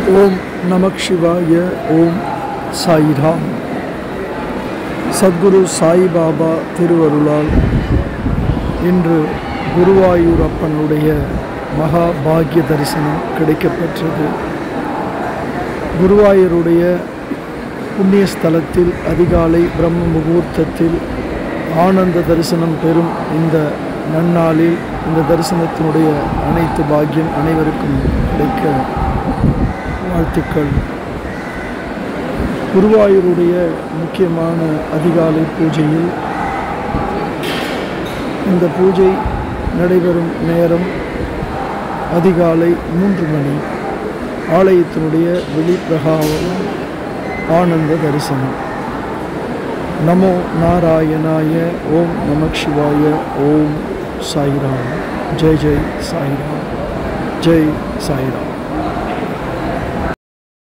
ஓம் நமக் சிவாய ஓம் சாயிராம் சத்குரு சாய்பாபா திருவருளால் இன்று குருவாயூர் அப்பனுடைய மகா பாக்கிய தரிசனம் கிடைக்கப்பெற்றது குருவாயூருடைய புண்ணிய ஸ்தலத்தில் அதிகாலை பிரம்ம முகூர்த்தத்தில் ஆனந்த தரிசனம் பெறும் இந்த நன்னாளில் இந்த தரிசனத்தினுடைய அனைத்து பாக்கியம் அனைவருக்கும் கிடைக்க வாழ்த்துக்கள் குருவாயூருடைய முக்கியமான அதிகாலை பூஜையில் இந்த பூஜை நடைபெறும் நேரம் அதிகாலை மூன்று மணி ஆலயத்தினுடைய வெளிப்பிரகாரம் ஆனந்த தரிசனம் நமோ நாராயணாய ஓம் நமக் சிவாய ஓம் சாய்ராம் ஜெய் ஜெய் சாய்ராம் ஜெய் சாய்ராம்